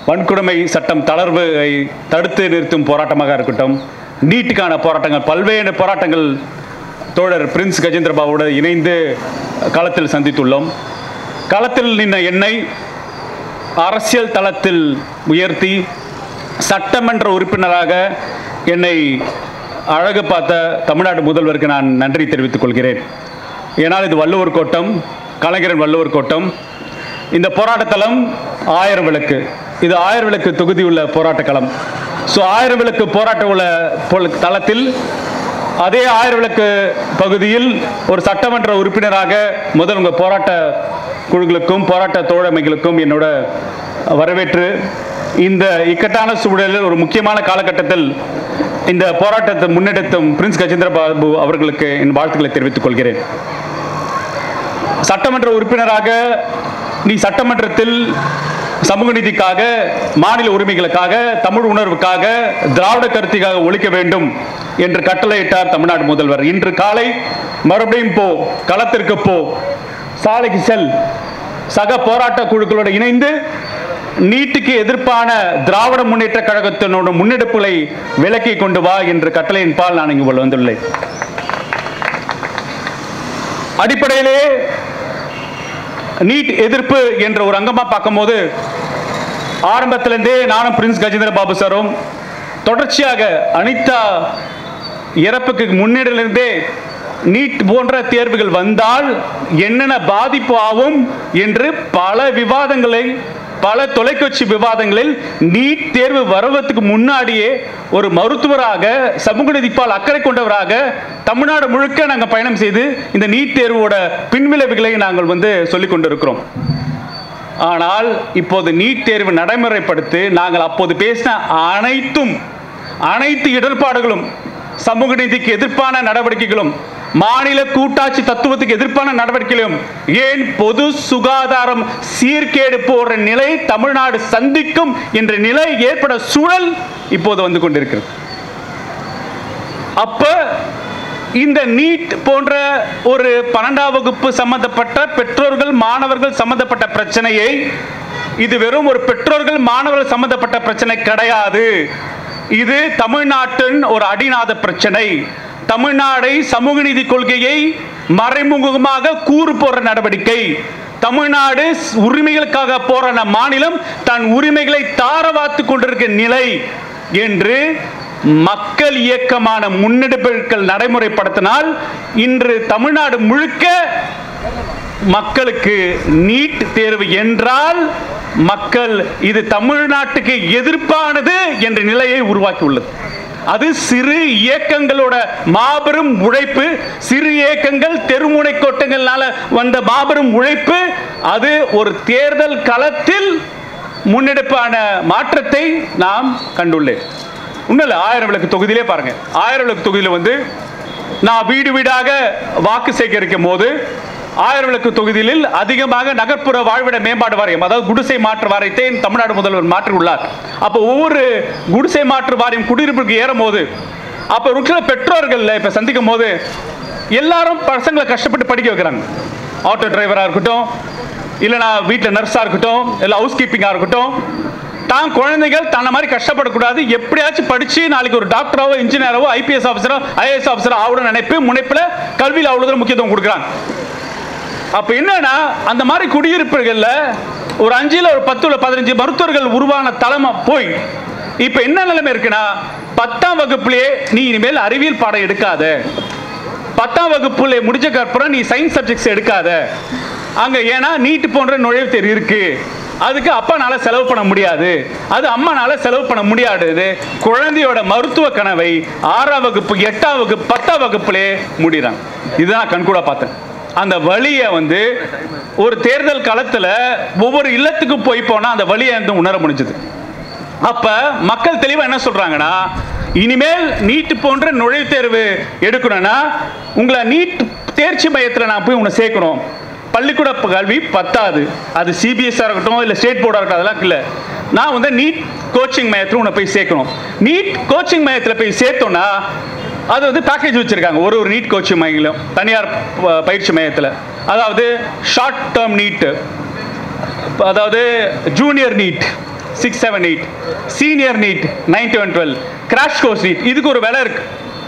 வன்கொடுமை சட்டம் தளர்வை தடுத்து நிறுத்தும் போராட்டமாக இருக்கட்டும் நீட்டுக்கான போராட்டங்கள் பல்வேறு போராட்டங்கள் தோழர் பிரின்ஸ் கஜேந்திர பாபுவோடு இணைந்து களத்தில் சந்தித்துள்ளோம் களத்தில் நின்ற என்னை அரசியல் தளத்தில் உயர்த்தி சட்டமன்ற உறுப்பினராக என்னை அழகு பார்த்த தமிழ்நாடு முதல்வருக்கு நான் நன்றி தெரிவித்துக் கொள்கிறேன் ஏன்னால் இது வள்ளுவர் கோட்டம் கலைஞரின் வள்ளுவர் கோட்டம் இந்த போராட்டத்தலம் ஆயிரம் விளக்கு இது ஆயிரம் விளக்கு தொகுதி உள்ள போராட்ட களம் ஸோ ஆயிரம் விளக்கு போராட்ட உள்ள பொ- தளத்தில் அதே ஆயிரம் விளக்கு பகுதியில் ஒரு சட்டமன்ற உறுப்பினராக முதல் உங்கள் போராட்ட குழுக்களுக்கும் போராட்ட தோழமைகளுக்கும் என்னோட வரவேற்று இந்த இக்கட்டான சூழலில் ஒரு முக்கியமான காலகட்டத்தில் இந்த போராட்டத்தை முன்னெடுத்தும் பிரின்ஸ் கஜேந்திர பாபு அவர்களுக்கு என் வாழ்த்துக்களை தெரிவித்துக் கொள்கிறேன் சட்டமன்ற உறுப்பினராக நீ சட்டமன்றத்தில் சமூக நீதிக்காக மாநில உரிமைகளுக்காக தமிழ் உணர்வுக்காக திராவிட கருத்திக்காக ஒழிக்க வேண்டும் என்று கட்டளையிட்டார் தமிழ்நாடு முதல்வர் இன்று காலை மறுபடியும் போ களத்திற்கு போ சாலைக்கு செல் சக போராட்ட குழுக்களோடு இணைந்து நீட்டுக்கு எதிர்ப்பான திராவிட முன்னேற்ற கழகத்தினோட முன்னெடுப்புகளை விலக்கி கொண்டு வா என்று கட்டளையின் பால் நான் இங்கு வந்துள்ளேன் அடிப்படையிலே நீட் எதிர்ப்பு என்ற ஒரு அங்கமா பார்க்கும்போது ஆரம்பத்திலிருந்தே நானும் பிரின்ஸ் கஜேந்திர பாபு சாரும் தொடர்ச்சியாக அனிதா இறப்புக்கு முன்னிலிருந்தே நீட் போன்ற தேர்வுகள் வந்தால் என்னென்ன பாதிப்பு ஆகும் என்று பல விவாதங்களை பல தொலைக்காட்சி விவாதங்களில் நீட் தேர்வு வருவதற்கு முன்னாடியே ஒரு மருத்துவராக சமூக நீதிப்பால் அக்கறை கொண்டவராக தமிழ்நாடு முழுக்க நாங்கள் பயணம் செய்து இந்த நீட் தேர்வோட பின்விளைவுகளை நாங்கள் வந்து சொல்லிக் கொண்டிருக்கிறோம் ஆனால் இப்போது நீட் தேர்வு நடைமுறைப்படுத்தி நாங்கள் அப்போது பேசின அனைத்தும் அனைத்து இடர்பாடுகளும் சமூக நீதிக்கு எதிர்ப்பான நடவடிக்கைகளும் மாநில கூட்டாட்சி தத்துவத்துக்கு எதிர்ப்பான நடவடிக்கைகளும் ஏன் பொது சுகாதாரம் சீர்கேடு போன்ற நிலை தமிழ்நாடு சந்திக்கும் என்ற நிலை ஏற்பட சூழல் இப்போது வந்து கொண்டிருக்கிறது அப்ப இந்த நீட் போன்ற ஒரு பன்னெண்டாம் வகுப்பு சம்பந்தப்பட்ட பெற்றோர்கள் மாணவர்கள் சம்பந்தப்பட்ட பிரச்சனையை இது வெறும் ஒரு பெற்றோர்கள் மாணவர்கள் சம்பந்தப்பட்ட பிரச்சனை கிடையாது இது தமிழ்நாட்டின் ஒரு அடிநாத பிரச்சனை தமிழ்நாடை சமூக நீதி கொள்கையை மறைமுகமாக கூறு போற நடவடிக்கை தமிழ்நாடு உரிமைகளுக்காக போராட மாநிலம் தன் உரிமைகளை தாரவாத்து கொண்டிருக்கிற நிலை என்று மக்கள் இயக்கமான முன்னெடுப்புகள் நடைமுறைப்படுத்தினால் இன்று தமிழ்நாடு முழுக்க மக்களுக்கு நீட் தேர்வு என்றால் மக்கள் இது தமிழ்நாட்டுக்கு எதிர்ப்பானது என்ற நிலையை உருவாக்கியுள்ளது அது சிறு இயக்கங்களோட மாபெரும் உழைப்பு சிறு இயக்கங்கள் தெருமுனை கோட்டங்களால வந்த மாபெரும் உழைப்பு அது ஒரு தேர்தல் களத்தில் முன்னெடுப்பான மாற்றத்தை நாம் கண்டுள்ளேன் உண்மையில ஆயிரம் விளக்கு தொகுதியிலே பாருங்க ஆயிரம் விளக்கு தொகுதியில் வந்து நான் வீடு வீடாக வாக்கு சேகரிக்கும் போது ஆயிரம் விளக்கு தொகுதியில் அதிகமாக நகர்ப்புற வாழ்விட மேம்பாடு வாரியம் அதாவது குடிசை மாற்று வாரியத்தை தமிழ்நாடு முதல்வர் மாற்றியுள்ளார் அப்போ ஒவ்வொரு குடிசை மாற்று வாரியம் குடியிருப்புக்கு ஏறும் போது அப்போ ஒரு சில பெற்றோர்கள் இப்ப சந்திக்கும் போது எல்லாரும் பசங்களை கஷ்டப்பட்டு படிக்க வைக்கிறாங்க ஆட்டோ டிரைவராக இருக்கட்டும் இல்லைனா வீட்டில் நர்ஸாக இருக்கட்டும் இல்லை ஹவுஸ் கீப்பிங்காக இருக்கட்டும் தான் குழந்தைகள் தன்னை மாதிரி கஷ்டப்படக்கூடாது எப்படியாச்சும் படிச்சு நாளைக்கு ஒரு டாக்டராவோ இன்ஜினியராவோ ஐபிஎஸ் ஆஃபீஸரோ ஐஏஎஸ் ஆஃபீஸரோ ஆகணும் நினைப்பு முனைப்பில் கல்வியில் அவ்வளோ தூரம் முக்கியத்துவம் கொடுக்குறாங்க அப்ப என்னன்னா அந்த மாதிரி குடியிருப்புகள்ல ஒரு அஞ்சுல ஒரு பத்து இல்ல பதினஞ்சு மருத்துவர்கள் உருவான தலைமை போய் இப்ப என்ன நிலைமை இருக்குன்னா பத்தாம் வகுப்புலயே நீ இனிமேல் அறிவியல் பாடம் எடுக்காத பத்தாம் வகுப்புல முடிஞ்ச அப்புறம் நீ சயின்ஸ் சப்ஜெக்ட்ஸ் எடுக்காத அங்க ஏன்னா நீட் போன்ற நுழைவுத் தேர்வு இருக்கு அதுக்கு அப்பானால செலவு பண்ண முடியாது அது அம்மானால செலவு பண்ண முடியாது குழந்தையோட மருத்துவ கனவை ஆறாம் வகுப்பு எட்டாம் வகுப்பு பத்தாம் வகுப்புலே முடிறாங்க இதுதான் கண்கூட பார்த்தேன் அந்த வழியை வந்து ஒரு தேர்தல் களத்துல ஒவ்வொரு இல்லத்துக்கும் போய் போனா அந்த வழியை வந்து உணர முடிஞ்சது அப்ப மக்கள் தெளிவா என்ன சொல்றாங்கன்னா இனிமேல் நீட் போன்ற நுழைவுத் தேர்வு எடுக்கணும்னா உங்களை நீட் தேர்ச்சி மையத்தில் நான் போய் உன்னை சேர்க்கணும் பள்ளிக்கூட கல்வி பத்தாது அது சிபிஎஸ்ஆ இருக்கட்டும் இல்லை ஸ்டேட் போர்டாக இருக்கட்டும் அதெல்லாம் இல்லை நான் வந்து நீட் கோச்சிங் மையத்தில் உன்னை போய் சேர்க்கணும் நீட் கோச்சிங் மையத்தில் போய் சேர்த்தோன்னா அது வந்து பேக்கேஜ் வச்சிருக்காங்க ஒரு ஒரு நீட் கோச்சிங் மையங்களும் தனியார் ப- பயிற்சி மையத்தில் அதாவது ஷார்ட் டேர்ம் நீட்டு அதாவது junior NEET six seven eight senior NEET ninety one twelve crash course NEET இதுக்கு ஒரு விலை இருக்கு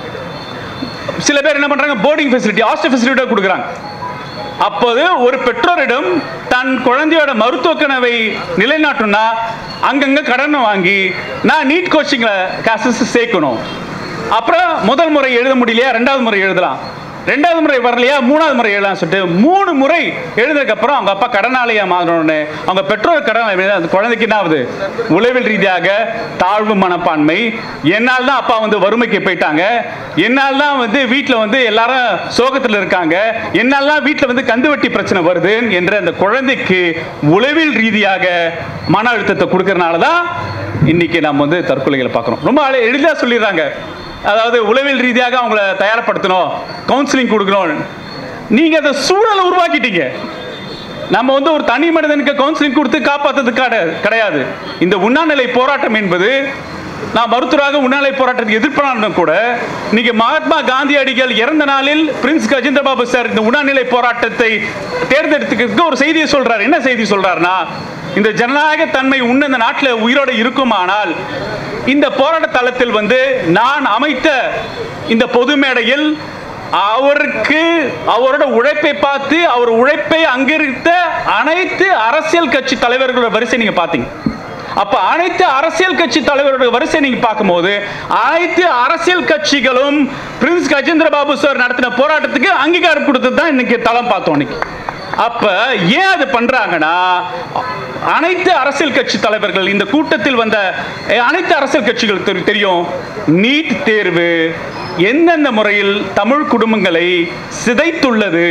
சில பேர் என்ன பண்றாங்க போர்டிங் ஃபெசிலிட்டி ஹாஸ்டல் ஃபெசிலிட்டியோட கொடுக்குறாங்க அப்போது ஒரு பெற்றோரிடம் தன் குழந்தையோட மருத்துவ கனவை நிலைநாட்டணும்னா அங்கங்க கடன் வாங்கி நான் நீட் கோச்சிங்ல காசஸ் சேர்க்கணும் அப்புறம் முதல் முறை எழுத முடியலையா ரெண்டாவது முறை எழுதலாம் ரெண்டாவது முறை வரலையா மூணாவது முறை எழுதலாம் சொல்லிட்டு மூணு முறை எழுதுறதுக்கு அப்புறம் அவங்க அப்பா கடனாளியா மாறணும்னு அவங்க பெற்றோர் கடன் அந்த குழந்தைக்கு என்ன ஆகுது உளவில் ரீதியாக தாழ்வு மனப்பான்மை என்னால் தான் அப்பா வந்து வறுமைக்கு போயிட்டாங்க என்னால் தான் வந்து வீட்டில் வந்து எல்லாரும் சோகத்தில் இருக்காங்க என்னால் தான் வீட்டில் வந்து கந்து வட்டி பிரச்சனை வருது என்ற அந்த குழந்தைக்கு உளவில் ரீதியாக மன அழுத்தத்தை கொடுக்கறனால தான் இன்னைக்கு நம்ம வந்து தற்கொலைகளை பார்க்குறோம் ரொம்ப எளிதாக சொல்லிடுறாங்க அதாவது உளவில் ரீதியாக அவங்கள தயார்படுத்தணும் கவுன்சிலிங் கொடுக்கணும் நீங்க அந்த சூழலை உருவாக்கிட்டீங்க நம்ம வந்து ஒரு தனி மனிதனுக்கு கவுன்சிலிங் கொடுத்து காப்பாற்றுறதுக்கு கிடையாது கிடையாது இந்த உண்ணாநிலை போராட்டம் என்பது நான் மருத்துவராக உண்ணாநிலை போராட்டத்துக்கு எதிர்ப்பானும் கூட நீங்க மகாத்மா காந்தியடிகள் இறந்த நாளில் பிரின்ஸ் கஜேந்திர பாபு சார் இந்த உண்ணாநிலை போராட்டத்தை தேர்ந்தெடுத்துக்கிறதுக்கு ஒரு செய்தியை சொல்றாரு என்ன செய்தி சொல்றாருன்னா இந்த ஜனநாயக தன்மை உண்ண இந்த நாட்டில் உயிரோடு இருக்குமானால் இந்த போராட்ட தளத்தில் வந்து நான் அமைத்த இந்த பொது மேடையில் அவருக்கு அவரோட உழைப்பை பார்த்து அவர் உழைப்பை அங்கீகரித்த அனைத்து அரசியல் கட்சி தலைவர்களோட வரிசை நீங்க பாத்தீங்க அப்ப அனைத்து அரசியல் கட்சி தலைவரோட வரிசை நீங்க பார்க்கும்போது அனைத்து அரசியல் கட்சிகளும் பிரின்ஸ் கஜேந்திர பாபு சார் நடத்தின போராட்டத்துக்கு அங்கீகாரம் கொடுத்தது தான் இன்னைக்கு தளம் பார்த்தோம் இன்னைக்கு அப்ப ஏன் அது பண்றாங்கன்னா அனைத்து அரசியல் கட்சி தலைவர்கள் இந்த கூட்டத்தில் வந்த அஹ், அனைத்து அரசியல் கட்சிகளுக்கு தெரி- தெரியும் நீட் தேர்வு எந்தெந்த முறையில் தமிழ் குடும்பங்களை சிதைத்துள்ளது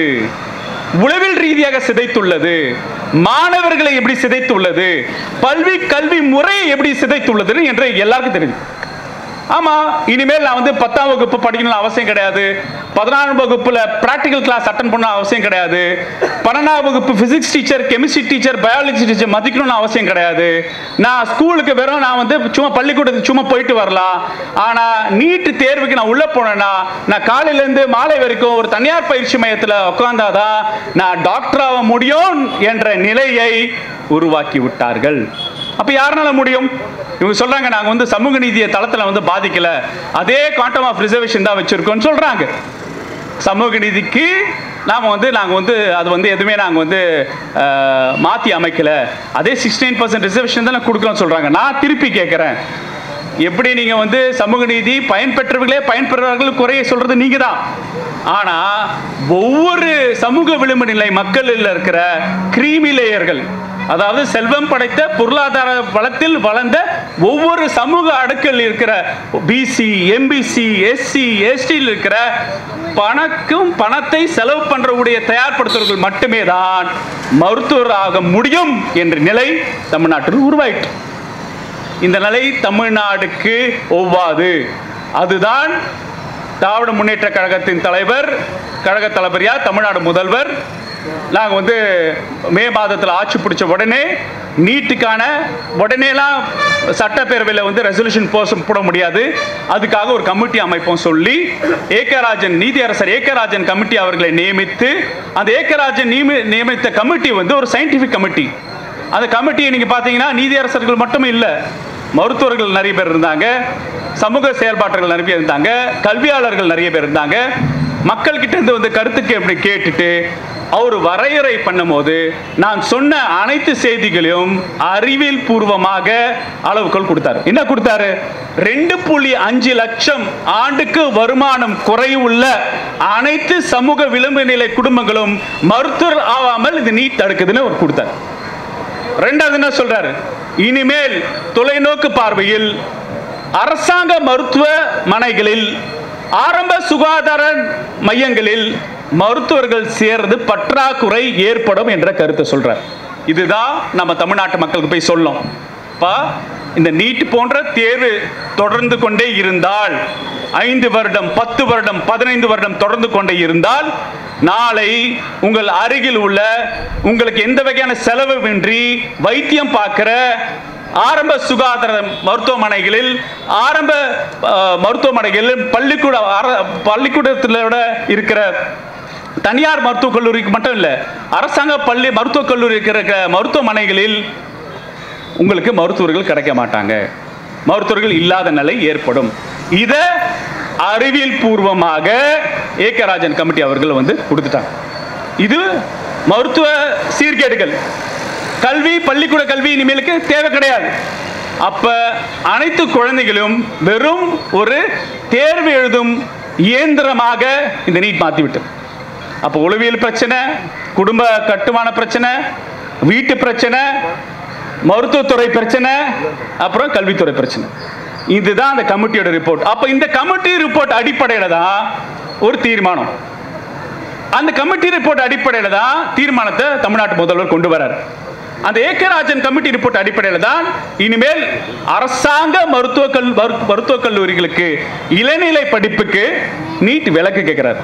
உளவில் ரீதியாக சிதைத்துள்ளது மாணவர்களை எப்படி சிதைத்துள்ளது பல்வி கல்வி முறையை எப்படி சிதைத்துள்ளது என்று எல்லாருக்கும் தெரியும் ஆமா இனிமேல் நான் வந்து பத்தாம் வகுப்பு படிக்கணும்னு அவசியம் கிடையாது பதினாறாம் வகுப்புல பிராக்டிகல் கிளாஸ் அட்டன் பண்ண அவசியம் கிடையாது பன்னெண்டாம் வகுப்பு physics teacher chemistry teacher biology teacher மதிக்கணும்னு அவசியம் கிடையாது நான் ஸ்கூலுக்கு வெறும் நான் வந்து சும்மா பள்ளிக்கூடத்துக்கு சும்மா போயிட்டு வரலாம் ஆனா நீட் தேர்வுக்கு நான் உள்ள போனேன்னா நான் காலையில இருந்து மாலை வரைக்கும் ஒரு தனியார் பயிற்சி மையத்துல உட்கார்ந்தாதான் நான் டாக்டர் ஆக முடியும் என்ற நிலையை உருவாக்கி விட்டார்கள் அப்ப யாருனால முடியும் இவங்க சொல்றாங்க நாங்க வந்து சமூக நீதியை தளத்துல வந்து பாதிக்கல அதே குவாண்டம் ஆஃப் ரிசர்வேஷன் தான் வச்சிருக்கோம்னு சொல்றாங்க சமூக நீதிக்கு நாம வந்து நாங்க வந்து அது வந்து எதுவுமே நாங்க வந்து அஹ், மாத்தி அமைக்கல அதே சிக்ஸ்டி நைன் பர்சன்ட் ரிசர்வேஷன் தான் கொடுக்கலாம்னு சொல்றாங்க நான் திருப்பி கேட்கிறேன் எப்படி நீங்க வந்து சமூக நீதி பயன்பெற்றவர்களே பயன்பெறுவார்கள் குறைய சொல்றது நீங்க தான் ஆனா ஒவ்வொரு சமூக விளிம்பு நிலை மக்களில் இருக்கிற கிரீமி லேயர்கள் அதாவது செல்வம் படைத்த பொருளாதார வளத்தில் வளர்ந்த ஒவ்வொரு சமூக அடுக்கில் இருக்கிற பிசி எம்பிசி எஸ்சி எஸ்டியில் இருக்கிற பணக்கும் பணத்தை செலவு பண்றவுடைய தயார்படுத்துவர்கள் மட்டுமே தான் மருத்துவராக முடியும் என்ற நிலை தமிழ்நாட்டில் உருவாயிற்று இந்த நிலை தமிழ்நாடுக்கு ஒவ்வாது அதுதான் திராவிட முன்னேற்ற கழகத்தின் தலைவர் கழக தளபதியா தமிழ்நாடு முதல்வர் நாங்கள் வந்து மே மாதத்தில் ஆட்சி பிடிச்ச உடனே நீட்டுக்கான உடனேலாம் சட்டப்பேரவையில் வந்து ரெசல்யூஷன் போஸ்ட் போட முடியாது அதுக்காக ஒரு கமிட்டி அமைப்போம் சொல்லி ஏக்கராஜன் நீதியரசர் ஏக்கராஜன் கமிட்டி அவர்களை நியமித்து அந்த ஏக்கராஜன் நியமி நியமித்த கமிட்டி வந்து ஒரு சயின்டிஃபிக் கமிட்டி அந்த கமிட்டியை நீங்க பார்த்தீங்கன்னா நீதியரசர்கள் மட்டும் இல்லை மருத்துவர்கள் நிறைய பேர் இருந்தாங்க சமூக செயல்பாட்டர்கள் நிறைய பேர் இருந்தாங்க கல்வியாளர்கள் நிறைய பேர் இருந்தாங்க மக்கள் கிட்ட இருந்து வந்து கருத்துக்கு எப்படி கேட்டுட்டு அவர் வரையறை பண்ணும்போது நான் சொன்ன அனைத்து செய்திகளையும் அறிவியல் பூர்வமாக அளவுகள் கொடுத்தாரு என்ன கொடுத்தாரு ரெண்டு புள்ளி அஞ்சு லட்சம் ஆண்டுக்கு வருமானம் குறைவுள்ள அனைத்து சமூக விளிம்பு நிலை குடும்பங்களும் மருத்துவர் ஆகாமல் இது நீட் தடுக்குதுன்னு அவர் கொடுத்தார் ரெண்டாவது என்ன சொல்றாரு இனிமேல் தொலைநோக்கு பார்வையில் அரசாங்க மருத்துவ மனைகளில் ஆரம்ப சுகாதார மையங்களில் மருத்துவர்கள் சேர்றது பற்றாக்குறை ஏற்படும் என்ற கருத்தை சொல்றார் இதுதான் நம்ம தமிழ்நாட்டு மக்களுக்கு போய் சொல்லணும் பா இந்த நீட் போன்ற தேர்வு தொடர்ந்து கொண்டே இருந்தால் ஐந்து வருடம் பத்து வருடம் பதினைந்து வருடம் தொடர்ந்து கொண்டே இருந்தால் நாளை உங்கள் அருகில் உள்ள உங்களுக்கு எந்த வகையான செலவுமின்றி வைத்தியம் பார்க்கிற ஆரம்ப சுகாதார மருத்துவமனைகளில் ஆரம்ப அஹ், மருத்துவமனைகளில் பள்ளிக்கூட அர- பள்ளிக்கூடத்திலோட இருக்கிற தனியார் மருத்துவக் கல்லூரிக்கு மட்டும் இல்லை அரசாங்க பள்ளி மருத்துவக் கல்லூரி இருக்கிற க- மருத்துவமனைகளில் உங்களுக்கு மருத்துவர்கள் கிடைக்க மாட்டாங்க மருத்துவர்கள் இல்லாத நிலை ஏற்படும் இத அறிவியல் பூர்வமாக ஏக்கராஜன் கமிட்டி அவர்கள் வந்து கொடுத்துட்டாங்க இது மருத்துவ சீர்கேடுகள் கல்வி பள்ளிக்கூட கல்வி இனிமேலுக்கு தேவை கிடையாது அப்ப அனைத்து குழந்தைகளும் வெறும் ஒரு தேர்வு எழுதும் இயந்திரமாக இந்த நீட் மாத்தி விட்டது அப்போ உளவியல் பிரச்சனை குடும்ப கட்டுமான பிரச்சனை வீட்டு பிரச்சனை மருத்துவத்துறை பிரச்சனை அப்புறம் கல்வித்துறை பிரச்சனை இதுதான் அந்த கமிட்டியோட ரிப்போர்ட் அப்ப இந்த கமிட்டி ரிப்போர்ட் அடிப்படையில தான் ஒரு தீர்மானம் அந்த கமிட்டி ரிப்போர்ட் அடிப்படையில தான் தீர்மானத்தை தமிழ்நாட்டு முதல்வர் கொண்டு வரார் அந்த ஏக்கராஜன் கமிட்டி ரிப்போர்ட் அடிப்படையில் தான் இனிமேல் அரசாங்க மருத்துவ கல் மரு- மருத்துவக் கல்லூரிகளுக்கு இளநிலை படிப்புக்கு நீட் விலக்கு கேட்கிறார்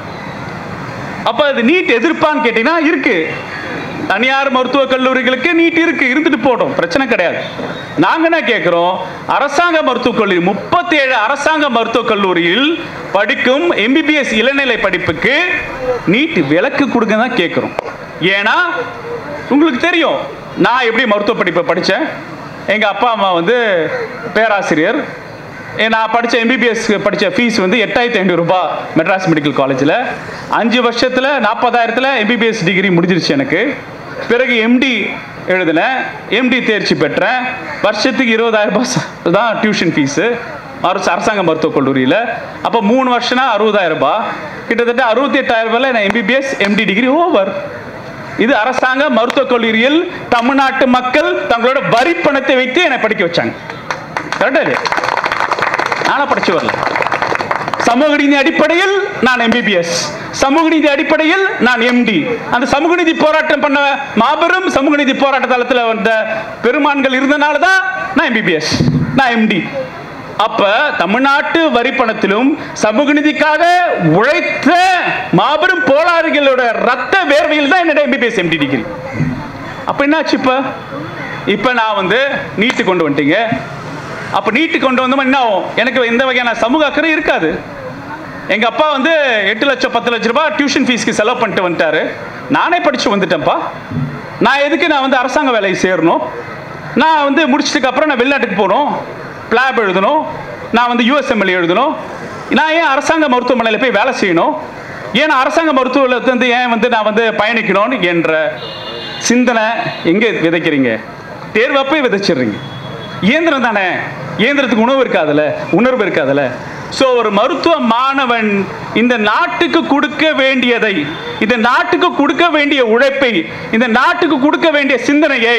அப்ப அது நீட் எதிர்ப்பான்னு கேட்டீங்கன்னா இருக்கு தனியார் மருத்துவக் கல்லூரிகளுக்கு நீட் இருக்கு இருந்துட்டு போட்டோம் பிரச்சனை கிடையாது நாங்க என்ன கேட்கிறோம் அரசாங்க மருத்துவக் கல்லூரி முப்பத்தி ஏழு அரசாங்க மருத்துவக் கல்லூரியில் படிக்கும் எம்பிபிஎஸ் இளநிலை படிப்புக்கு நீட் விலக்கு கொடுங்க தான் கேட்கிறோம் ஏன்னா உங்களுக்கு தெரியும் நான் எப்படி மருத்துவ படிப்பை படித்தேன் எங்க அப்பா அம்மா வந்து பேராசிரியர் ஏ, நான் படித்த எம்பிபிஎஸ் படித்த ஃபீஸ் வந்து எட்டாயிரத்தி ஐநூறு ரூபாய் மெட்ராஸ் மெடிக்கல் காலேஜில் அஞ்சு வருஷத்தில் நாற்பதாயிரத்தில் எம்பிபிஎஸ் டிகிரி முடிஞ்சிருச்சு எனக்கு பிறகு எம்டி எழுதினேன் எம்டி தேர்ச்சி பெற்றேன் வருஷத்துக்கு இருபதாயிரம் ரூபாய் ச- தான் டியூஷன் ஃபீஸு அரசு அரசாங்க மருத்துவக் கல்லூரியில் அப்போ மூணு வருஷம்னா அறுபதாயிரம் ரூபாய் கிட்டத்தட்ட அறுபத்தி எட்டாயிரம் ரூபாயில் நான் எம்பிபிஎஸ் எம்டி டிகிரி ஓவர் இது அரசாங்க மருத்துவக் கல்லூரியில் தமிழ்நாட்டு மக்கள் தங்களோட வரி பணத்தை வைத்து என்னை படிக்க வச்சாங்க கரெக்டா இல்லையா நானா படிச்சு வரல சமூக நீதி அடிப்படையில் நான் எம்பிபிஎஸ் சமூக நீதி அடிப்படையில் நான் எம்டி அந்த சமூக நீதி போராட்டம் பண்ண மாபெரும் சமூக நீதி போராட்ட தளத்தில் வந்த பெருமான்கள் இருந்தனால தான் நான் எம்பிபிஎஸ் நான் எம்டி அப்ப தமிழ்நாட்டு வரி பணத்திலும் சமூக நீதிக்காக உழைத்த மாபெரும் போராளிகளோட ரத்த வேர்வையில் தான் என்னோட எம்பிபிஎஸ் எம்டி டிகிரி அப்ப என்னாச்சு இப்ப இப்ப நான் வந்து நீட்டு கொண்டு வந்துட்டீங்க அப்ப நீட்டு கொண்டு வந்தோம் என்ன ஆகும் எனக்கு எந்த வகையான சமூக அக்கறை இருக்காது எங்க அப்பா வந்து எட்டு லட்சம் பத்து லட்ச ரூபாய் டியூஷன் ஃபீஸ்க்கு செலவு பண்ணிட்டு வந்துட்டாரு நானே படிச்சு வந்துட்டேன்ப்பா நான் எதுக்கு நான் வந்து அரசாங்க வேலையை சேரணும் நான் வந்து முடிச்சதுக்கு அப்புறம் நான் வெளிநாட்டுக்கு போகணும் பிளாப் எழுதணும் நான் வந்து யூஎஸ்எம்எல் எழுதணும் நான் ஏன் அரசாங்க மருத்துவமனையில் போய் வேலை செய்யணும் ஏன் அரசாங்க மருத்துவத்தில் வந்து ஏன் வந்து நான் வந்து பயணிக்கணும் என்ற சிந்தனை எங்கே விதைக்கிறீங்க தேர்வப்பே விதைச்சிடுறீங்க இயந்திரம் தானே இயந்திரத்துக்கு உணவு இருக்காதுல்ல உணர்வு இருக்காதுல்ல ஸோ ஒரு மருத்துவ மாணவன் இந்த நாட்டுக்கு கொடுக்க வேண்டியதை இந்த நாட்டுக்கு கொடுக்க வேண்டிய உழைப்பை இந்த நாட்டுக்கு கொடுக்க வேண்டிய சிந்தனையை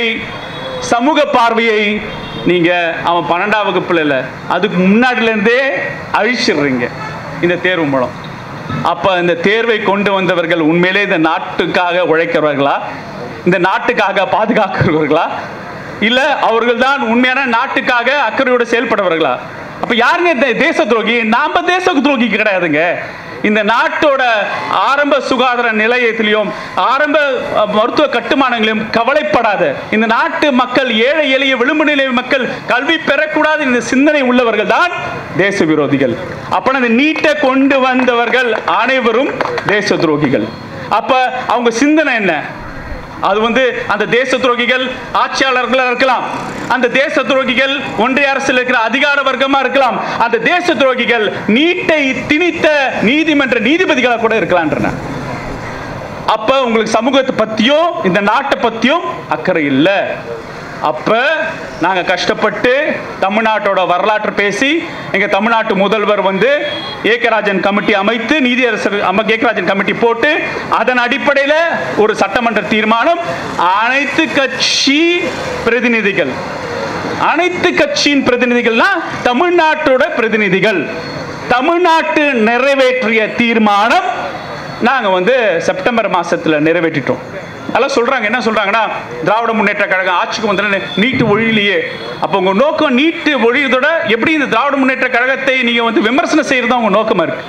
சமூக பார்வையை நீங்க அவன் பன்னெண்டாம் வகுப்புல இல்லை அதுக்கு முன்னாடில இருந்தே அழிச்சிடுறீங்க இந்த தேர்வு மூலம் அப்ப இந்த தேர்வை கொண்டு வந்தவர்கள் உண்மையிலே இந்த நாட்டுக்காக உழைக்கிறவர்களா இந்த நாட்டுக்காக பாதுகாக்கிறவர்களா இல்ல அவர்கள் தான் உண்மையான நாட்டுக்காக அக்கறையோடு செயல்படுறவர்களா அப்ப யாருங்க இந்த தேச துரோகி நாம தேச துரோகி கிடையாதுங்க இந்த நாட்டோட ஆரம்ப சுகாதார நிலையத்திலையும் ஆரம்ப அஹ், மருத்துவ கட்டுமானங்களையும் கவலைப்படாத இந்த நாட்டு மக்கள் ஏழை எளிய விளிம்பு நிலை மக்கள் கல்வி பெறக்கூடாது இந்த சிந்தனை உள்ளவர்கள் தான் தேச விரோதிகள் அப்ப அந்த நீட்டை கொண்டு வந்தவர்கள் அனைவரும் தேச துரோகிகள் அப்ப அவங்க சிந்தனை என்ன அது வந்து அந்த தேச துரோகிகள் ஆட்சியாளர்களா இருக்கலாம் அந்த தேச துரோகிகள் ஒன்றிய அரசில் இருக்கிற அதிகார வர்க்கமா இருக்கலாம் அந்த தேச துரோகிகள் நீட்டை திணித்த நீதிமன்ற நீதிபதிகளா கூட இருக்கலாம்ன்றன அப்ப உங்களுக்கு சமூகத்தை பத்தியும் இந்த நாட்டை பத்தியும் அக்கறை இல்லை அப்ப நாங்க கஷ்டப்பட்டு தமிழ்நாட்டோட வரலாற்று பேசி எங்க தமிழ்நாட்டு முதல்வர் வந்து ஏக்கராஜன் கமிட்டி அமைத்து நீதியரசர் அம- ஏக்கராஜன் கமிட்டி போட்டு அதன் அடிப்படையில் ஒரு சட்டமன்ற தீர்மானம் அனைத்து கட்சி பிரதிநிதிகள் அனைத்து கட்சியின் பிரதிநிதிகள்னா தமிழ்நாட்டோட பிரதிநிதிகள் தமிழ்நாட்டு நிறைவேற்றிய தீர்மானம் நாங்க வந்து செப்டம்பர் மாசத்துல நிறைவேற்றிட்டோம் அதெல்லாம் சொல்றாங்க என்ன சொல்றாங்கன்னா திராவிட முன்னேற்ற கழகம் ஆட்சிக்கு வந்த நீட்டு ஒழியிலேயே அப்போ உங்க நோக்கம் நீட்டு ஒழியதோட எப்படி இந்த திராவிட முன்னேற்ற கழகத்தை நீங்க வந்து விமர்சனம் செய்யறது உங்க நோக்கமா இருக்கு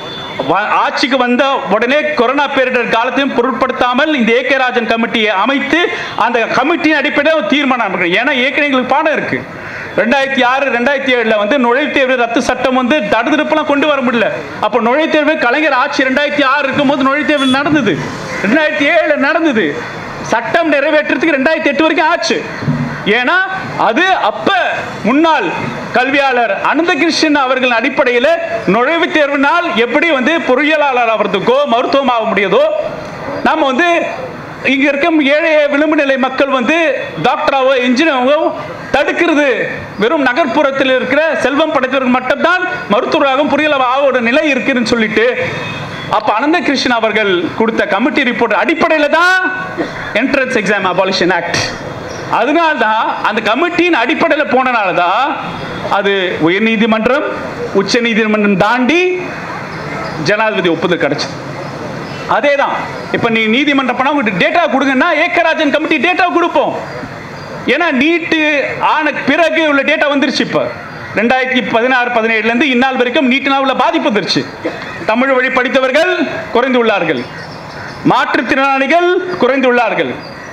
வ- ஆட்சிக்கு வந்த உடனே கொரோனா பேரிடர் காலத்தையும் பொருட்படுத்தாமல் இந்த ஏகராஜன் கமிட்டியை அமைத்து அந்த கமிட்டியின் அடிப்படையில் ஒரு தீர்மானம் எடுக்கணும். ஏன்னா ஏற்கனவே எங்களுக்கு பாடம் இருக்கு ரெண்டாயிரத்தி ஆறு ரெண்டாயிரத்தி ஏழுல வந்து நுழைவுத் தேர்வு ரத்து சட்டம் வந்து தடுதிருப்பெல்லாம் கொண்டு வர முடியல அப்போ நுழைவுத் தேர்வு கலைஞர் ஆட்சி ரெண்டாயிரத்தி ஆறு இருக்கும்போது நுழைவுத் தேர்வு நடந்தது ரெண்டாயிரத்தி ஏழுல நடந்தது சட்டம் நிறைவேற்றுறதுக்கு ரெண்டாயிரத்தி எட்டு வரைக்கும் ஆச்சு ஏன்னா அது அப்ப முன்னாள் கல்வியாளர் அனந்தகிருஷ்ணன் அவர்கள் அடிப்படையில் நுழைவுத் தேர்வினால் எப்படி வந்து பொறியியலாளர் ஆகிறதுக்கோ மருத்துவம் ஆக முடியுதோ நாம வந்து இங்க இருக்கும் ஏழை விளிம்பு நிலை மக்கள் வந்து டாக்டராவோ இன்ஜினியராவோ தடுக்கிறது வெறும் நகர்ப்புறத்தில் இருக்கிற செல்வம் படைத்தவர்கள் மட்டும்தான் மருத்துவராகவும் பொறியியலாக ஆக நிலை இருக்குன்னு சொல்லிட்டு அப்ப அனந்த கிருஷ்ணன் அவர்கள் கொடுத்த கமிட்டி ரிப்போர்ட் அடிப்படையில் தான் என்ட்ரன்ஸ் எக்ஸாம் அபாலிஷன் ஆக்ட் அதனால தான் அந்த கமிட்டியின் அடிப்படையில் போனனால தான் அது உயர்நீதிமன்றம் உச்ச நீதிமன்றம் தாண்டி ஜனாதிபதி ஒப்புதல் கிடைச்சது அதே தான் இப்போ நீ நீதிமன்றம் பண்ண உங்களுக்கு டேட்டா கொடுங்கன்னா ஏக்கராஜன் கமிட்டி டேட்டா கொடுப்போம் ஏன்னா நீட்டு ஆன பிறகு உள்ள டேட்டா வந்துருச்சு இப்போ ரெண்டாயிரத்தி பதினாறு பதினேழுலேருந்து இந்நாள் வரைக்கும் நீட்டினால் உள்ள பாதிப்பு வந்துருச்சு தமிழ் வழி படித்தவர்கள் குறைந்துள்ளார்கள் மாற்றுத்திறனாளிகள் குறைந்துள்ளார்கள்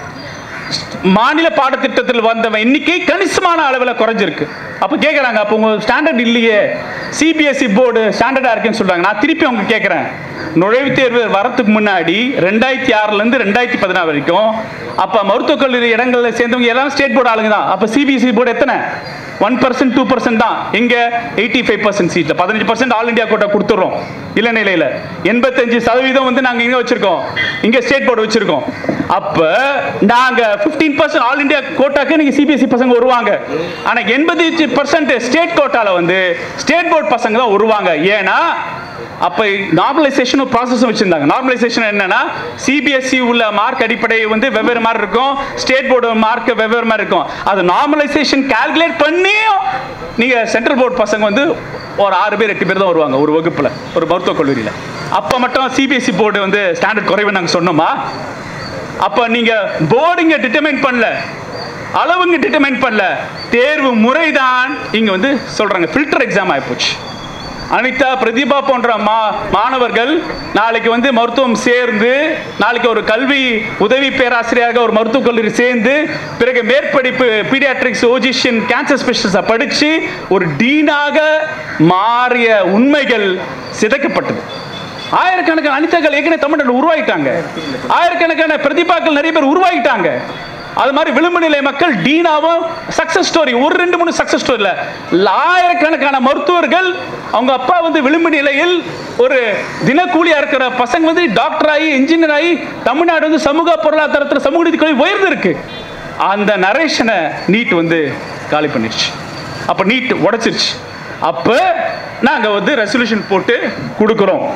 மாநில பாடத்திட்டத்தில் வந்த எண்ணிக்கை கணிசமான அளவில் குறைஞ்சிருக்கு அப்போ கேட்குறாங்க அப்போ உங்கள் ஸ்டாண்டர்ட் இல்லையே சிபிஎஸ்சி போர்டு ஸ்டாண்டர்டாக இருக்குன்னு சொல்கிறாங்க நான் திருப்பி அவங்க கேட்குறேன் நுழைவுத் தேர்வு வரத்துக்கு முன்னாடி ரெண்டாயிரத்தி ஆறுலேருந்து ரெண்டாயிரத்தி பதினாறு வரைக்கும் அப்போ மருத்துவக் கல்லூரி இடங்களில் சேர்ந்தவங்க எல்லாம் ஸ்டேட் போர்டு ஆளுங்க தான் அப்போ சிபிஎஸ்சி போர்டு எத்தனை ஒன் பர்சன்ட் டூ பர்சன்ட் தான் இங்கே எயிட்டி ஃபைவ் பர்சன்ட் சீட்டில் பதினஞ்சு பர்சன்ட் ஆல் இந்தியா கோட்டா கொடுத்துட்றோம் இளநிலையில் எண்பத்தஞ்சு சதவீதம் வந்து நாங்கள் இங்கே வச்சுருக்கோம் இங்கே ஸ்டேட் போர்டு வச்சுருக்கோம் அப்போ நாங்கள் ஃபிஃப்டீன் பர்சன்ட் ஆல் இந்தியா கோட்டாக்கு நீங்கள் சிபிஎஸ்சி பசங்க வருவாங்க ஆனால் எண்பத்தஞ்சு பர்சன்ட் ஸ்டேட் கோட்டாவில் வந்து ஸ்டேட் போர்டு பசங்க தான் வருவாங்க ஏன்னா அப்போ நார்மலைசேஷன் ப்ராசஸும் வச்சுருந்தாங்க நார்மலைசேஷன் என்னன்னா சிபிஎஸ்சி உள்ள மார்க் அடிப்படை வந்து வெவ்வேறு மாதிரி இருக்கும் ஸ்டேட் போர்டு மார்க் வெவ்வேறு மாதிரி இருக்கும் அது நார்மலைசேஷன் கால்குலேட் பண்ணியும் நீங்கள் சென்ட்ரல் போர்டு பசங்க வந்து ஒரு ஆறு பேர் எட்டு பேர் தான் வருவாங்க ஒரு வகுப்பில் ஒரு மருத்துவக் கல்லூரியில் அப்போ மட்டும் சிபிஎஸ்சி போர்டு வந்து ஸ்டாண்டர்ட் குறைவு நாங்கள் சொன்னோமா அப்போ நீங்கள் போர்டுங்க டிட்டர்மைன் பண்ணல அளவுங்க டிட்டர்மைன் பண்ணல தேர்வு முறை தான் இங்கே வந்து சொல்கிறாங்க ஃபில்டர் எக்ஸாம் ஆகிப்போச்சு அனிதா பிரதிபா போன்ற மா மாணவர்கள் நாளைக்கு வந்து மருத்துவம் சேர்ந்து நாளைக்கு ஒரு கல்வி உதவி பேராசிரியராக ஒரு மருத்துவக் கல்லூரி சேர்ந்து பிறகு மேற்படிப்பு பீடியாட்ரிக்ஸ் ஓஜிஷியன் கேன்சர் ஸ்பெஷலிஸ்டாக படித்து ஒரு டீனாக மாறிய உண்மைகள் சிதைக்கப்பட்டது ஆயிரக்கணக்கான அனிதாக்கள் ஏற்கனவே தமிழ்நாட்டில் உருவாகிட்டாங்க ஆயிரக்கணக்கான பிரதிபாக்கள் நிறைய பேர் உருவாகிட்டாங்க அது மாதிரி விளிம்பு நிலை மக்கள் டீனாவும் சக்சஸ் ஸ்டோரி ஒரு ரெண்டு மூணு சக்சஸ் ஸ்டோரியில் ஆயிரக்கணக்கான மருத்துவர்கள் அவங்க அப்பா வந்து விளிம்பு நிலையில் ஒரு தினக்கூலியா இருக்கிற பசங்க வந்து டாக்டர் ஆகி இன்ஜினியர் ஆகி தமிழ்நாடு வந்து சமூக பொருளாதாரத்தில் சமூக நீதி கொள்கை உயர்ந்து இருக்கு அந்த நரேஷனை நீட் வந்து காலி பண்ணிடுச்சு அப்போ நீட் உடைச்சிருச்சு அப்போ நாங்கள் வந்து ரெசல்யூஷன் போட்டு கொடுக்குறோம்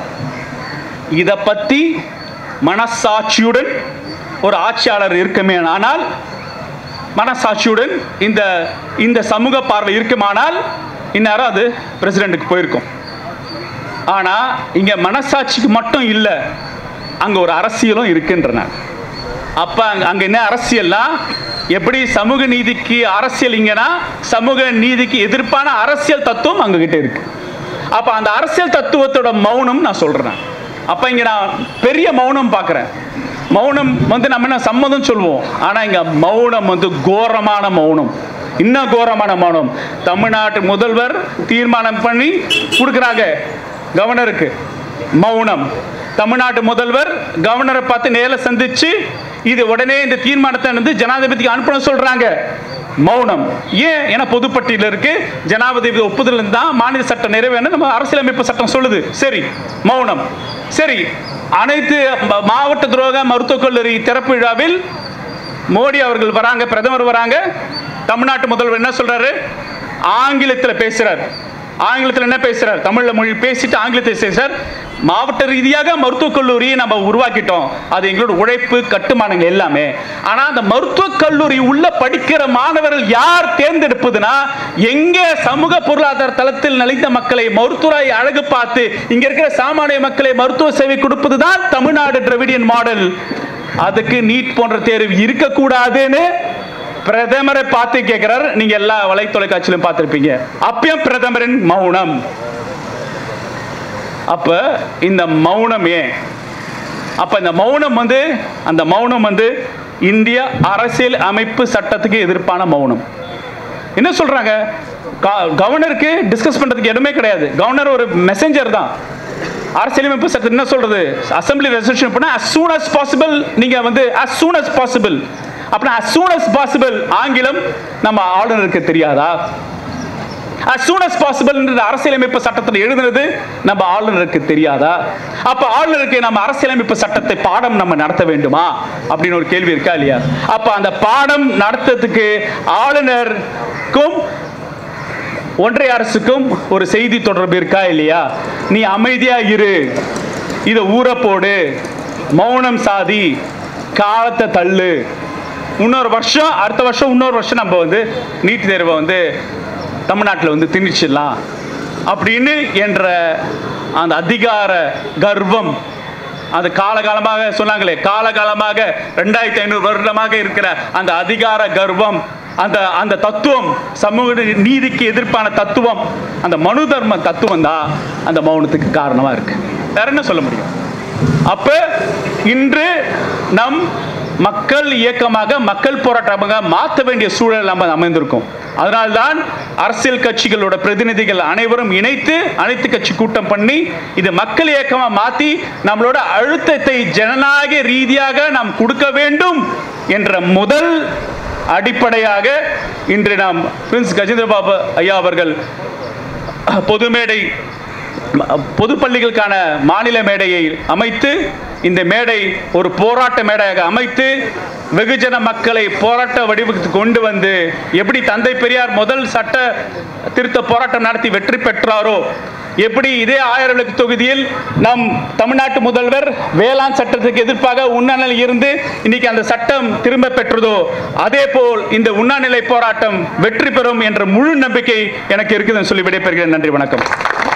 இதை பற்றி மனசாட்சியுடன் ஒரு ஆட்சியாளர் இருக்குமே ஆனால் மனசாட்சியுடன் இந்த இந்த சமூக பார்வை இருக்குமானால் இந்நேரம் அது பிரசிடெண்ட்டுக்கு போயிருக்கும் ஆனால் இங்கே மனசாட்சிக்கு மட்டும் இல்லை அங்கே ஒரு அரசியலும் இருக்குன்றன அப்போ அங்கே அங்கே என்ன அரசியல்னா எப்படி சமூக நீதிக்கு அரசியல் இங்கன்னா சமூக நீதிக்கு எதிர்ப்பான அரசியல் தத்துவம் அங்ககிட்ட இருக்கு அப்போ அந்த அரசியல் தத்துவத்தோட மௌனம் நான் சொல்கிறேன் அப்போ இங்கே நான் பெரிய மௌனம் பார்க்குறேன் மௌனம் வந்து நம்ம என்ன சம்மதம் சொல்லுவோம் ஆனால் இங்கே மௌனம் வந்து கோரமான மௌனம் இன்னும் கோரமான மௌனம் தமிழ்நாட்டு முதல்வர் தீர்மானம் பண்ணி கொடுக்குறாங்க கவர்னருக்கு மௌனம் தமிழ்நாட்டு முதல்வர் கவர்னரை பார்த்து நேரில் சந்திச்சு இது உடனே இந்த தீர்மானத்தை வந்து ஜனாதிபதிக்கு அனுப்பணும் சொல்றாங்க மௌனம் ஏன் ஏன்னா பொதுப்பட்டியல இருக்கு ஜனாதிபதி ஒப்புதல் தான் மாநில சட்டம் நிறைவேறணும் நம்ம அரசியலமைப்பு சட்டம் சொல்லுது சரி மௌனம் சரி அனைத்து ம- மாவட்ட துரோக மருத்துவக் கல்லூரி திறப்பு விழாவில் மோடி அவர்கள் வராங்க பிரதமர் வராங்க தமிழ்நாட்டு முதல்வர் என்ன சொல்றாரு ஆங்கிலத்தில் பேசுறார் ஆங்கிலத்தில் என்ன பேசுறார் தமிழ்ல மொழி பேசிட்டு ஆங்கிலத்தில் பேசுறார் மாவட்ட ரீதியாக மருத்துவக் கல்லூரியை நம்ம உருவாக்கிட்டோம் அது எங்களோட உழைப்பு கட்டுமானங்கள் எல்லாமே ஆனா அந்த மருத்துவக் கல்லூரி உள்ள படிக்கிற மாணவர்கள் யார் தேர்ந்தெடுப்பதுனா எங்க சமூக பொருளாதார தளத்தில் நலிந்த மக்களை மருத்துவராய் அழகு பார்த்து இங்க இருக்கிற சாமானிய மக்களை மருத்துவ சேவை கொடுப்பதுதான் தமிழ்நாடு திராவிடியன் மாடல் அதுக்கு நீட் போன்ற தேர்வு இருக்கக்கூடாதுன்னு பிரதமரை பார்த்து கேட்கிறார் நீங்க எல்லா வலை தொலைக்காட்சியிலும் பார்த்திருப்பீங்க அப்பயும் பிரதமரின் மௌனம் அப்ப இந்த மௌனம் ஏன் அப்ப இந்த மௌனம் வந்து அந்த மௌனம் வந்து இந்திய அரசியல் அமைப்பு சட்டத்துக்கு எதிர்ப்பான மௌனம் என்ன சொல்றாங்க க- கவர்னருக்கு டிஸ்கஸ் பண்றதுக்கு இடமே கிடையாது கவர்னர் ஒரு மெசஞ்சர் தான் அரசியலமைப்பு சட்டம் என்ன சொல்றது அசெம்பிளி ரெசல்யூஷன் பண்ணா as soon as possible நீங்க வந்து as soon as possible அப்படின்னா as soon as possible ஆங்கிலம் நம்ம ஆளுநருக்கு தெரியாதா as soon as possible என்ற அரசியலமைப்பு சட்டத்தில் எழுதுனது நம்ம ஆளுநருக்கு தெரியாதா அப்ப ஆளுநருக்கு நம்ம அரசியலமைப்பு சட்டத்தை பாடம் நம்ம நடத்த வேண்டுமா அப்படின்னு ஒரு கேள்வி இருக்கா இல்லையா அப்ப அந்த பாடம் நடத்துறதுக்கு ஆளுநருக்கும் ஒன்றிய அரசுக்கும் ஒரு செய்தி தொடர்பு இருக்கா இல்லையா நீ அமைதியா இரு இதை ஊற போடு மௌனம் சாதி காலத்தை தள்ளு இன்னொரு வருஷம் அடுத்த வருஷம் இன்னொரு வருஷம் நம்ம வந்து நீட் தேர்வை வந்து தமிழ்நாட்டில் வந்து திணிச்சிடலாம் அப்படின்னு என்ற அந்த அதிகார கர்வம் அது காலகாலமாக சொன்னாங்களே காலகாலமாக ரெண்டாயிரத்தி ஐநூறு வருடமாக இருக்கிற அந்த அதிகார கர்வம் அந்த அந்த தத்துவம் சமூக நீதிக்கு எதிர்ப்பான தத்துவம் அந்த மனு தர்ம தத்துவம் தான் அந்த மௌனத்துக்கு காரணமா இருக்கு வேற என்ன சொல்ல முடியும் அப்ப இன்று நம் மக்கள் இயக்கமாக மக்கள் போராட்டமாக மாற்ற வேண்டிய சூழல் நம்ம அமைந்திருக்கோம் அதனால்தான் அரசியல் கட்சிகளோட பிரதிநிதிகள் அனைவரும் இணைத்து அனைத்து கட்சி கூட்டம் பண்ணி இது மக்கள் இயக்கமா மாத்தி நம்மளோட அழுத்தத்தை ஜனநாயக ரீதியாக நாம் கொடுக்க வேண்டும் என்ற முதல் அடிப்படையாக இன்று நாம் பிரின்ஸ் கஜேந்திர பாபு ஐயா அவர்கள் பொது மேடை பொது பள்ளிகளுக்கான மாநில மேடையை அமைத்து இந்த மேடை ஒரு போராட்ட மேடையாக அமைத்து வெகுஜன மக்களை போராட்ட வடிவத்துக்கு கொண்டு வந்து எப்படி தந்தை பெரியார் முதல் சட்ட திருத்த போராட்டம் நடத்தி வெற்றி பெற்றாரோ எப்படி இதே ஆயிரம் விளக்கு தொகுதியில் நம் தமிழ்நாட்டு முதல்வர் வேளாண் சட்டத்துக்கு எதிர்ப்பாக உண்ணாநிலை இருந்து இன்னைக்கு அந்த சட்டம் திரும்ப பெற்றதோ அதே போல் இந்த உண்ணாநிலை போராட்டம் வெற்றி பெறும் என்ற முழு நம்பிக்கை எனக்கு இருக்குதுன்னு சொல்லி விடைபெறுகிறேன் நன்றி வணக்கம்